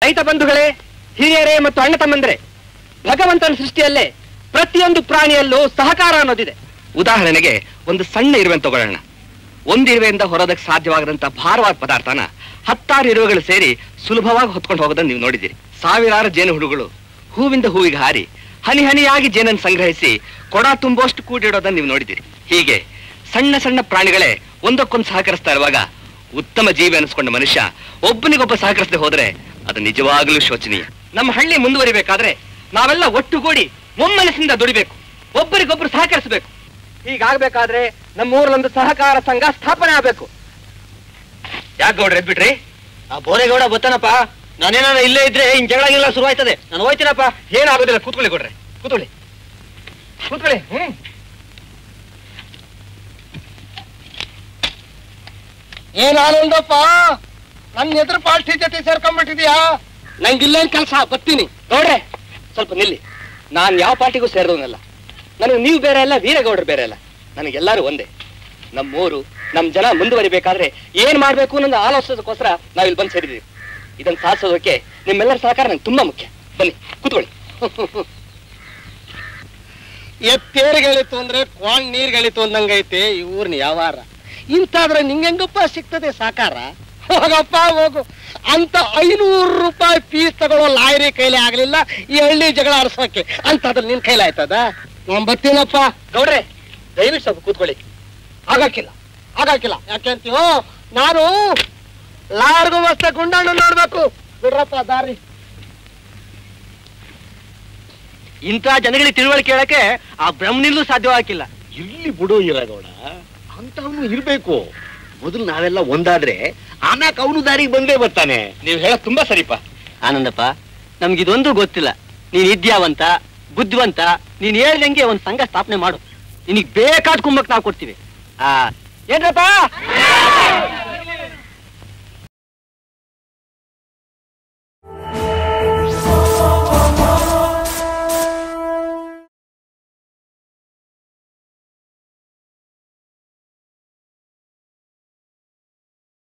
ರೈತ ಬಂಧುಗಳೇ ಹಿರಿಯರೇ ಮತ್ತು ಅಣ್ಣ ತಮ್ಮಂದ್ರೆ ಭಗವಂತನ ಸೃಷ್ಟಿಯಲ್ಲೇ ಪ್ರತಿಯೊಂದು ಪ್ರಾಣಿಯಲ್ಲೂ ಸಹಕಾರ ಅನ್ನೋದಿದೆ ಉದಾಹರಣೆಗೆ ಒಂದು ಸಣ್ಣ ಇರುವೆ ತಗೊಳ್ಳೋಣ ಒಂದು ಇರುವೆಯಿಂದ ಹೊರೋದಕ್ಕೆ ಸಾಧ್ಯವಾಗದಂತ ಭಾರವಾದ ಪದಾರ್ಥನ ಹತ್ತಾರು ಇರುವೆಗಳು ಸೇರಿ ಸುಲಭವಾಗಿ ಹೊತ್ಕೊಂಡು ಹೋಗೋದನ್ನ ನೀವು ನೋಡಿದ್ದೀರಿ ಸಾವಿರಾರು ಜೇನು ಹುಳುಗಳು ಹೂವಿಂದ ಹೂವಿಗೆ ಹಾರಿ ಹನಿ ಹನಿಯಾಗಿ ಜೇನನ್ನು ಸಂಗ್ರಹಿಸಿ ಕೊಡ ತುಂಬುವಷ್ಟು ಕೂಡಿಡೋದನ್ನ ನೀವು ನೋಡಿದ್ದೀರಿ ಹೀಗೆ ಸಣ್ಣ ಸಣ್ಣ ಪ್ರಾಣಿಗಳೇ ಒಂದಕ್ಕೊಂದು ಸಹಕರಿಸ್ತಾ ಇರುವಾಗ ಉತ್ತಮ ಜೀವಿ ಅನಿಸ್ಕೊಂಡ ಮನುಷ್ಯ ಒಬ್ಬನಿಗೊಬ್ಬ ಸಹಕರಿಸದೆ ಹೋದ್ರೆ ಅದು ನಿಜವಾಗಲೂ ಶೋಚನೀಯ ನಮ್ಮ ಹಳ್ಳಿ ಮುಂದುವರಿಬೇಕಾದ್ರೆ ನಾವೆಲ್ಲ ಒಟ್ಟುಗೂಡಿ ಒಮ್ಮನಸ್ಸಿಂದ ದುಡಿಬೇಕು ಒಬ್ಬರಿಗೊಬ್ರು ಸಹಕರಿಸಬೇಕು ಹೀಗಾಗ್ಬೇಕಾದ್ರೆ ನಮ್ಮ ಊರಲ್ಲೊಂದು ಸಹಕಾರ ಸಂಘ ಸ್ಥಾಪನೆ ಆಗ್ಬೇಕು ಯಾಕೆ ಗೌಡ್ರೆ ಎದ್ಬಿಟ್ರಿ ಆ ಬೋರೇಗೌಡ ಬತ್ತಾನಪ್ಪ ನಾನೇನಾರ ಇಲ್ಲೇ ಇದ್ರೆ ಇನ್ ಜಗಳ ಗಿಗಳ ಶುರು ಆಯ್ತದೆ ನಾನು ಹೋಯ್ತೀನಪ್ಪ ಏನಾಗೋದಿಲ್ಲ ಕೂತ್ಕೊಳ್ಳಿ ಕೊಡ್ರೆ ಕೂತ್ಕೊಳ್ಳಿ ಕೂತ್ಕೊಳ್ಳಿ ಹ್ಮ್ ಏನ್ ಆನಂದಪ್ಪ ನನ್ನ ಎದುರು ಪಾರ್ಟಿ ಜೊತೆ ಸೇರ್ಕೊಂಡ್ಬಿಟ್ಟಿದ್ಯಾ ನಂಗಿಲ್ಲೇನ್ ಕೆಲಸ ಬರ್ತೀನಿ ಗೌಡ್ರೆ ಸ್ವಲ್ಪ ನಿಲ್ಲಿ ನಾನ್ ಯಾವ ಪಾರ್ಟಿಗೂ ಸೇರಿದವನಲ್ಲ ನನಗೆ ನೀವು ಬೇರೆ ಅಲ್ಲ ವೀರಗೌಡರು ಬೇರೆ ಅಲ್ಲ ನನಗೆಲ್ಲರೂ ಒಂದೇ ನಮ್ಮೂರು ನಮ್ ಜನ ಮುಂದುವರಿಬೇಕಾದ್ರೆ ಏನ್ ಮಾಡ್ಬೇಕು ಅನ್ನೋದು ಆಲೋಚಿಸೋದಕ್ಕೋಸ್ಕರ ನಾವ್ ಇಲ್ಲಿ ಬಂದು ಸೇರಿದೀವಿ ಇದನ್ನ ಸಾಧಿಸೋದಕ್ಕೆ ನಿಮ್ಮೆಲ್ಲರ ಸಹಕಾರ ನಂಗೆ ತುಂಬಾ ಮುಖ್ಯ ಬನ್ನಿ ಕೂತ್ಕೊಳ್ಳಿ ಎತ್ತೇರುಗಳಿತ್ತು ಅಂದ್ರೆ ಕ್ವಾಣ್ ನೀರ್ಗಳಿತ್ತು ಅಂದಂಗೈತೆ ಈ ಊರ್ನ ಯಾವಾರ ಇಂತಾದ್ರೆ ನಿಂಗೆಂಗಪ್ಪ ಸಿಗ್ತದೆ ಸಾಕಾರ ಹೋಗಪ್ಪ ಹೋಗು ಅಂತ ಐನೂರು ರೂಪಾಯಿ ಫೀಸ್ ತಗೊಳ್ಳೋ ಲಾಯರಿ ಕೈಲಿ ಆಗ್ಲಿಲ್ಲ ಈ ಹಳ್ಳಿ ಜಗಳ ಆರಿಸೋಕೆ ಅಂತದ್ರಲ್ಲಿ ನಿನ್ ಕೈಲಿ ಆಯ್ತದ ನಾನ್ ಬರ್ತೀನಪ್ಪ ಗೌಡ್ರೆ ದಯವಿಟ್ಟು ಸ್ವಲ್ಪ ಕೂತ್ಕೊಳ್ಳಿ ಆಗಕ್ಕಿಲ್ಲ ಆಗಕ್ಕಿಲ್ಲ ಯಾಕೆಂತೀವೋ ನಾನು ಲಾರ್ಗು ಮಸ್ತ ಗುಂಡಣ್ಣ ನೋಡ್ಬೇಕು ಬಿಡ್ರಪ್ಪ ದಾರಿ ಇಂಥ ಜನಗಳಿಗೆ ತಿಳುವಳಿಕೆ ಹೇಳಕ್ಕೆ ಆ ಬ್ರಹ್ಮನಿಂದಲೂ ಸಾಧ್ಯವಾಗಿಲ್ಲ ಇಲ್ಲಿ ಬಿಡು ಇರಗೌಡ ಅಂತವನು ಇರ್ಬೇಕು ಮೊದಲು ನಾವೆಲ್ಲ ಒಂದಾದ್ರೆ ಆಮ್ಯಾಕ ಅವನು ದಾರಿಗೆ ಬಂದೇ ಬರ್ತಾನೆ ನೀವು ಹೇಳೋದು ತುಂಬಾ ಸರಿಪ ಆನಂದಪ್ಪ ನಮ್ಗಿದೊಂದು ಗೊತ್ತಿಲ್ಲ ನೀನ್ ವಿದ್ಯಾವಂತ ಬುದ್ಧಿವಂತ ನೀನ್ ಹೇಳ್ದಂಗೆ ಒಂದ್ ಸಂಘ ಸ್ಥಾಪನೆ ಮಾಡು ನಿನಗ್ ಬೇಕಾದ ಕುಂಭಕ್ ನಾವು ಕೊಡ್ತೀವಿ ಆ ಏನ್ರಪ್ಪ